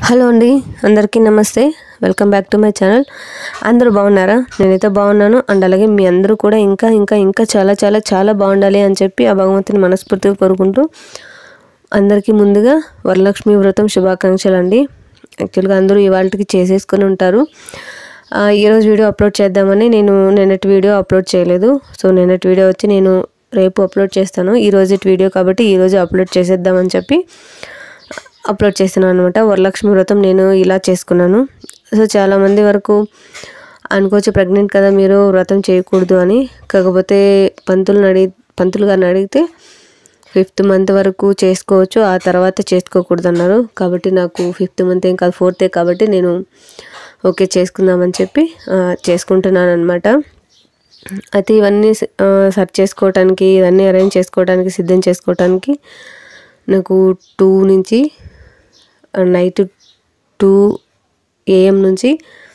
hello అండి అందరికీ నమస్తే welcome back to my channel అందరూ బాగున్నారా నేనైతే బాగున్నాను అండ్ అలాగే మీ అందరూ కూడా ఇంకా ఇంకా ఇంకా చాలా చాలా చాలా బాగుండాలి అని చెప్పి ఆ భగవంతుని మనస్ఫూర్తిగా కోరుకుంటూ అందరికీ ముందుగా వరలక్ష్మి వ్రతం శుభాకాంక్షలు అండి యాక్చువల్గా అందరూ ఇవాళకి చేసేసుకొని ఉంటారు ఆ, ఈరోజు వీడియో అప్లోడ్ చేద్దామని నేను నిన్నటి వీడియో అప్లోడ్ చేయలేదు సో నిన్నటి వీడియో వచ్చి నేను రేపు అప్లోడ్ చేస్తాను ఈ రోజు వీడియో కాబట్టి ఈరోజు అప్లోడ్ చేసేద్దామని చెప్పి అప్లోడ్ చేస్తున్నాను అనమాట వరలక్ష్మి వ్రతం నేను ఇలా చేసుకున్నాను సో చాలామంది వరకు అనుకోవచ్చు ప్రెగ్నెంట్ కదా మీరు వ్రతం చేయకూడదు అని కాకపోతే పంతులను అడిగి పంతులు గారిని అడిగితే ఫిఫ్త్ మంత్ వరకు చేసుకోవచ్చు ఆ తర్వాత చేసుకోకూడదు అన్నారు కాబట్టి నాకు ఫిఫ్త్ మంత్ ఏం కాదు ఫోర్తే కాబట్టి నేను ఓకే చేసుకుందామని చెప్పి ఆ, చేసుకుంటున్నాను అనమాట అయితే ఇవన్నీ ఆ, సెర్చ్ చేసుకోవటానికి ఇవన్నీ అరేంజ్ చేసుకోవడానికి సిద్ధం చేసుకోవటానికి నాకు టూ నుంచి నైట్ టూ ఏఎం నుంచి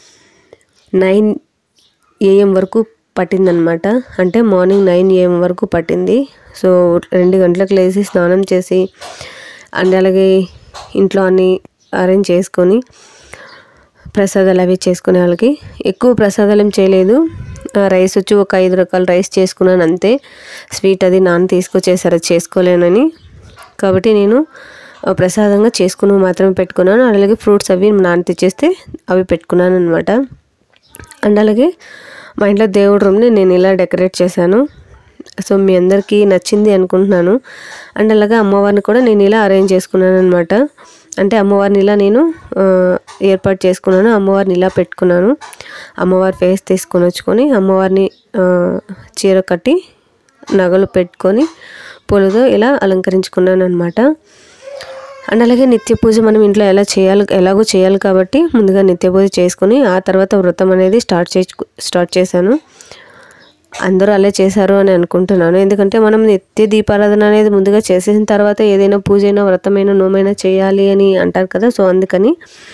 నైన్ ఏఎం వరకు పట్టిందనమాట అంటే మార్నింగ్ నైన్ ఏఎం వరకు పట్టింది సో రెండు గంటలకు లేచి స్నానం చేసి అండ్ అలాగే ఇంట్లో అన్ని అరేంజ్ చేసుకొని ప్రసాదాలు అవి చేసుకునే వాళ్ళకి ఎక్కువ ప్రసాదాలు ఏం చేయలేదు ఆ, రైస్ వచ్చి ఒక ఐదు రకాల రైస్ చేసుకున్నాను అంతే స్వీట్ అది నాన్న తీసుకొచ్చేసారు అది చేసుకోలేనని కాబట్టి నేను ఆ, ప్రసాదంగా చేసుకుని మాత్రమే పెట్టుకున్నాను అలాగే ఫ్రూట్స్ అవి నాన్న తెచ్చేస్తే అవి పెట్టుకున్నాను అనమాట అండ్ అలాగే మా ఇంట్లో దేవుడి రూమ్ని నేను ఇలా డెకరేట్ చేశాను సో మీ అందరికీ నచ్చింది అనుకుంటున్నాను అండ్ అలాగే అమ్మవారిని కూడా నేను ఇలా అరేంజ్ చేసుకున్నాను అనమాట అంటే అమ్మవారిని ఇలా నేను ఆ, ఏర్పాటు చేసుకున్నాను అమ్మవారిని ఇలా పెట్టుకున్నాను అమ్మవారి ఫేస్ తీసుకొని వచ్చుకొని అమ్మవారిని ఆ, చీర కట్టి నగలు పెట్టుకొని పూలతో ఇలా అలంకరించుకున్నాను అనమాట అండ్ అలాగే నిత్య పూజ మనం ఇంట్లో ఎలా చేయాలి ఎలాగో చేయాలి కాబట్టి ముందుగా నిత్య పూజ చేసుకుని ఆ తర్వాత వ్రతం అనేది స్టార్ట్ చే స్టార్ట్ చేశాను అందరూ అలా చేశారు అని అనుకుంటున్నాను ఎందుకంటే మనం నిత్య దీపారాధన అనేది ముందుగా చేసేసిన తర్వాత ఏదైనా పూజ అయినా వ్రతమైనా నోమైనా చేయాలి అని అంటారు కదా సో అందుకని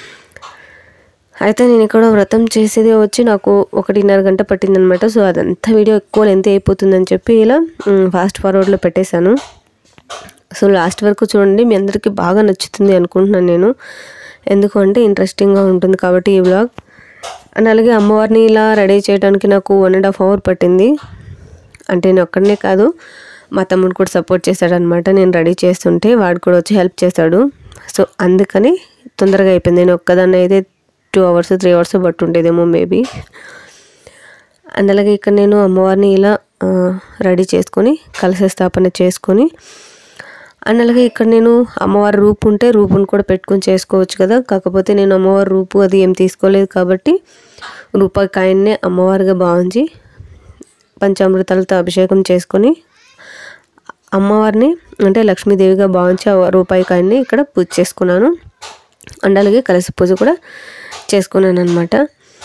అయితే నేను ఇక్కడ వ్రతం చేసేది వచ్చి నాకు ఒకటిన్నర గంట పట్టిందనమాట సో అదంతా వీడియో ఎక్కువ లెంత్ అయిపోతుందని చెప్పి ఇలా ఫాస్ట్ ఫార్వర్డ్లో పెట్టేశాను సో లాస్ట్ వరకు చూడండి మీ అందరికీ బాగా నచ్చుతుంది అనుకుంటున్నాను నేను ఎందుకు అంటే ఇంట్రెస్టింగ్గా ఉంటుంది కాబట్టి ఈ బ్లాగ్ అండ్ అలాగే అమ్మవారిని ఇలా రెడీ చేయడానికి నాకు వన్ అండ్ హాఫ్ అవర్ పట్టింది అంటే నేను ఒక్కడనే కాదు మా తమ్ముడు కూడా సపోర్ట్ చేశాడనమాట నేను రెడీ చేస్తుంటే వాడు కూడా వచ్చి హెల్ప్ చేశాడు సో అందుకని తొందరగా అయిపోయింది నేను ఒక్కదాన్ని అయితే టూ అవర్స్ త్రీ అవర్స్ బట్టి ఉండేదేమో మేబీ అండ్ అలాగే ఇక్కడ నేను అమ్మవారిని ఇలా ఆ, రెడీ చేసుకొని కలశ స్థాపన చేసుకొని అండ్ అలాగే ఇక్కడ నేను అమ్మవారి రూపు ఉంటే రూపును కూడా పెట్టుకొని చేసుకోవచ్చు కదా కాకపోతే నేను అమ్మవారి రూపు అది ఏం తీసుకోలేదు కాబట్టి రూపాయి కాయన్నే అమ్మవారిగా భావించి పంచామృతాలతో అభిషేకం చేసుకొని అమ్మవారిని అంటే లక్ష్మీదేవిగా భావించి ఆ రూపాయి కాయన్ని ఇక్కడ పూజ చేసుకున్నాను అండ్ అలాగే కలసి పూజ కూడా చేసుకున్నాను అనమాట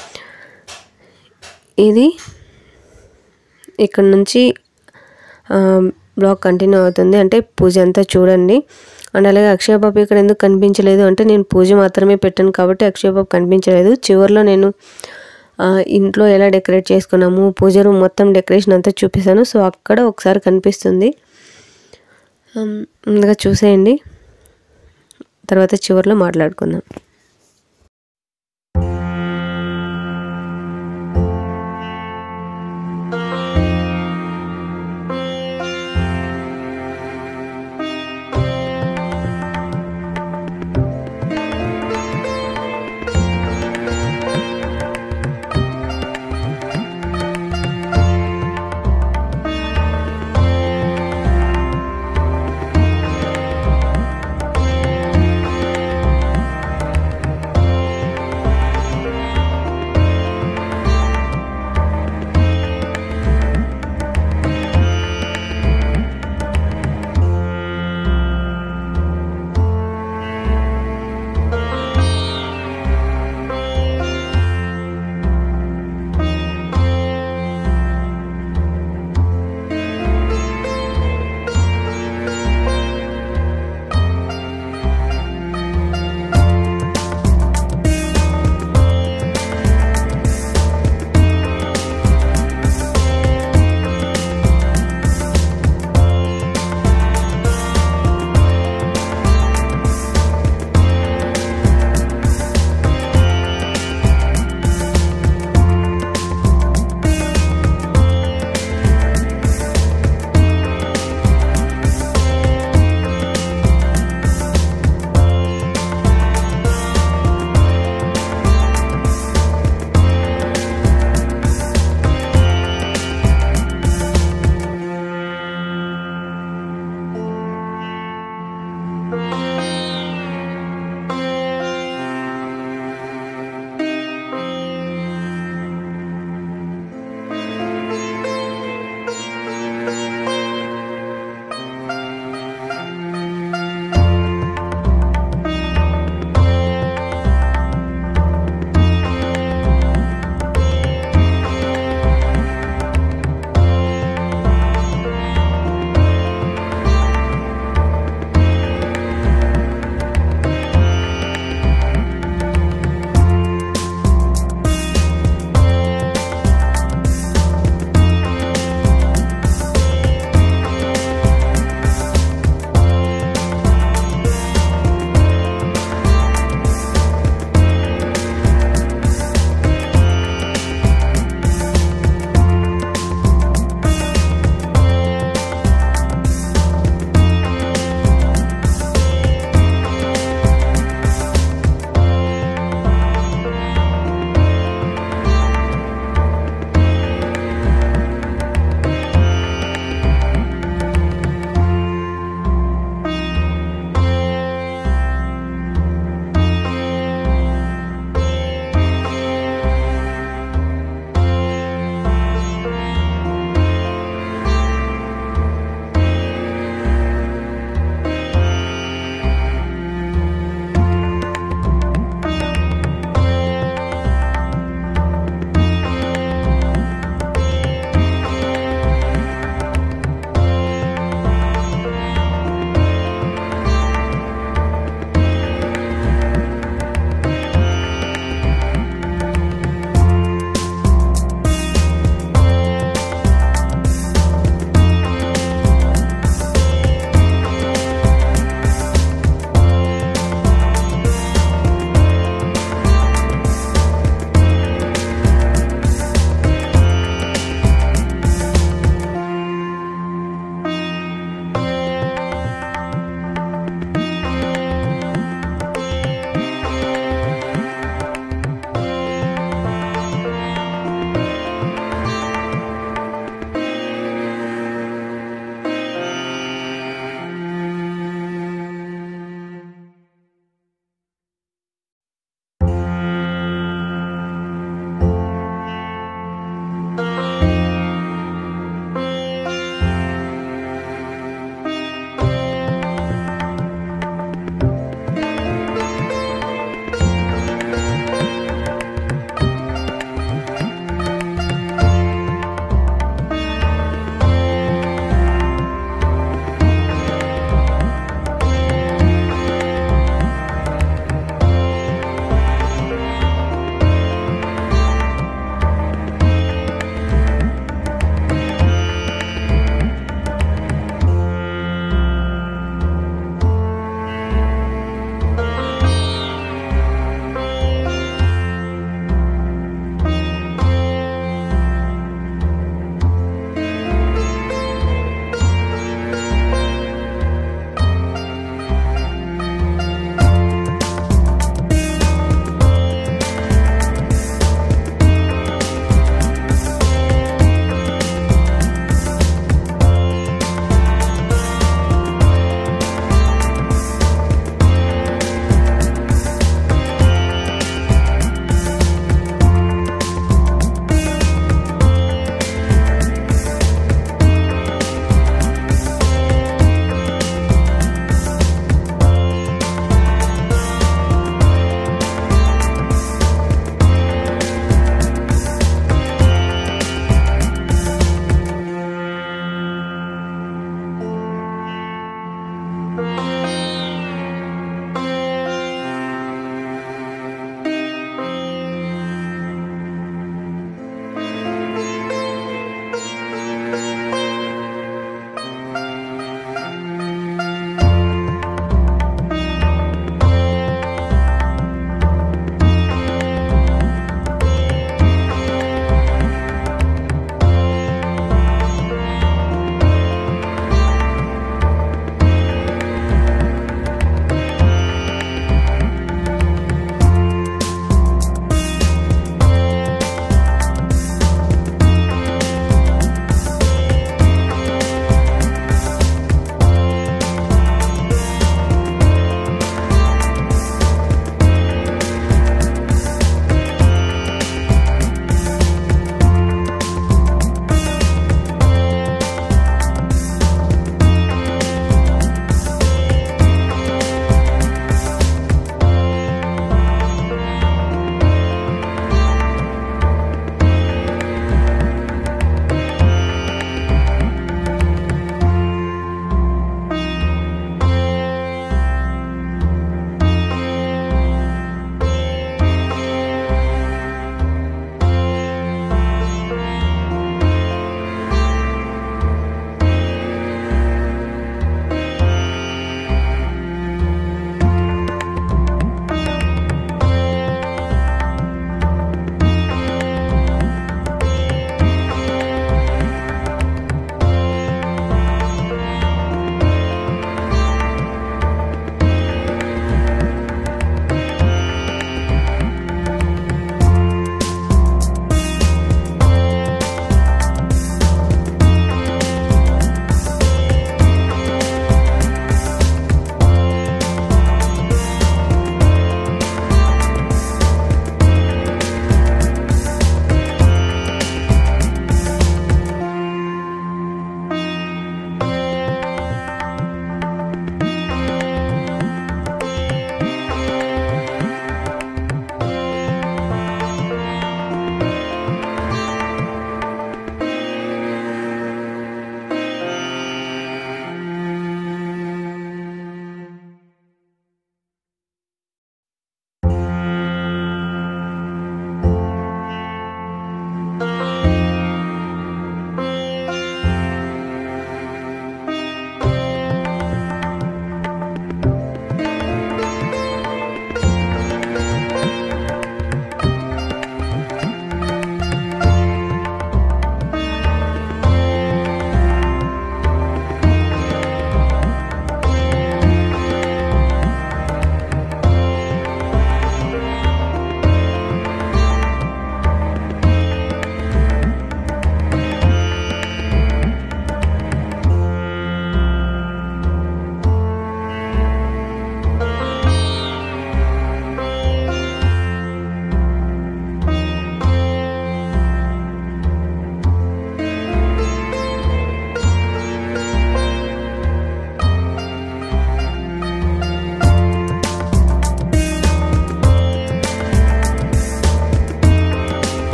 ఇది ఇక్కడ నుంచి ఆ, బ్లాగ్ కంటిన్యూ అవుతుంది అంటే పూజ అంతా చూడండి అండ్ అలాగే అక్షయ బాబు ఇక్కడ ఎందుకు కనిపించలేదు అంటే నేను పూజ మాత్రమే పెట్టాను కాబట్టి అక్షయ బాబు కనిపించలేదు చివరిలో నేను ఆ, ఇంట్లో ఎలా డెకరేట్ చేసుకున్నాము పూజ రూమ్ మొత్తం డెకరేషన్ అంతా చూపిస్తాను సో అక్కడ ఒకసారి కనిపిస్తుంది ఆమ్, ముందుగా చూసేయండి తర్వాత చివరిలో మాట్లాడుకుందాం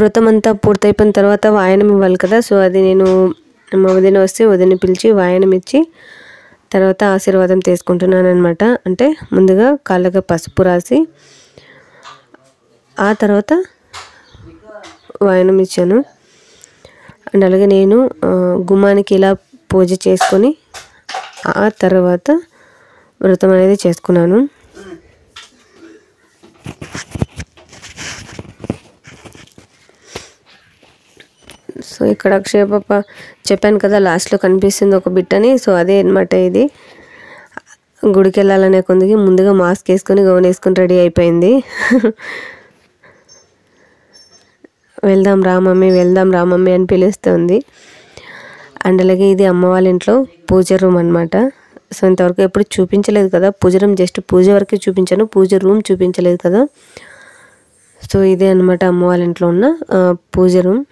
వ్రతం అంతా పూర్తయిపోయిన తర్వాత వాయనం ఇవ్వాలి కదా సో అది నేను మా వదిన వస్తే వదిన పిలిచి వాయనం ఇచ్చి తర్వాత ఆశీర్వాదం తీసుకుంటున్నాను అనమాట అంటే ముందుగా కాళ్ళగా పసుపు రాసి ఆ తర్వాత వాయనం ఇచ్చాను అండ్ అలాగే నేను ఆ, గుమ్మానికి ఇలా పూజ చేసుకొని ఆ తర్వాత వ్రతం అనేది చేసుకున్నాను సో ఇక్కడ అక్షయ పాప చెప్పాను కదా లాస్ట్లో కనిపిస్తుంది ఒక బిట్ అని సో అదే అనమాట ఇది గుడికి వెళ్ళాలనే కొందికి ముందుగా మాస్క్ వేసుకొని గౌన్ వేసుకొని రెడీ అయిపోయింది వెళ్దాం రా మమ్మీ వెళ్దాం రా మమ్మీ అని పిలుస్తుంది అండ్ అలాగే ఇది అమ్మ వాళ్ళ ఇంట్లో పూజ రూమ్ అనమాట సో ఇంతవరకు ఎప్పుడు చూపించలేదు కదా పూజ రూమ్ జస్ట్ పూజ వరకే చూపించాను పూజ రూమ్ చూపించలేదు కదా సో ఇదే అనమాట అమ్మ వాళ్ళ ఇంట్లో ఉన్న ఆ, పూజ రూమ్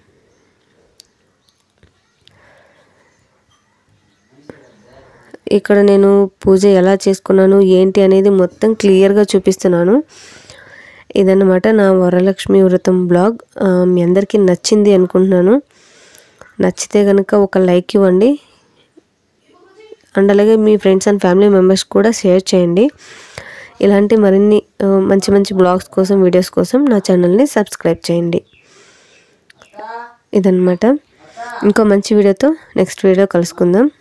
ఇక్కడ నేను పూజ ఎలా చేసుకున్నాను ఏంటి అనేది మొత్తం క్లియర్గా చూపిస్తున్నాను ఇదన్నమాట నా వరలక్ష్మి వ్రతం బ్లాగ్ ఆ, మీ అందరికీ నచ్చింది అనుకుంటున్నాను నచ్చితే కనుక ఒక లైక్ ఇవ్వండి అండ్ అలాగే మీ ఫ్రెండ్స్ అండ్ ఫ్యామిలీ మెంబర్స్ కూడా షేర్ చేయండి ఇలాంటి మరిన్ని ఆ, మంచి మంచి బ్లాగ్స్ కోసం వీడియోస్ కోసం నా ఛానల్ని సబ్స్క్రైబ్ చేయండి ఇదన్నమాట ఇంకో మంచి వీడియోతో నెక్స్ట్ వీడియో కలుసుకుందాం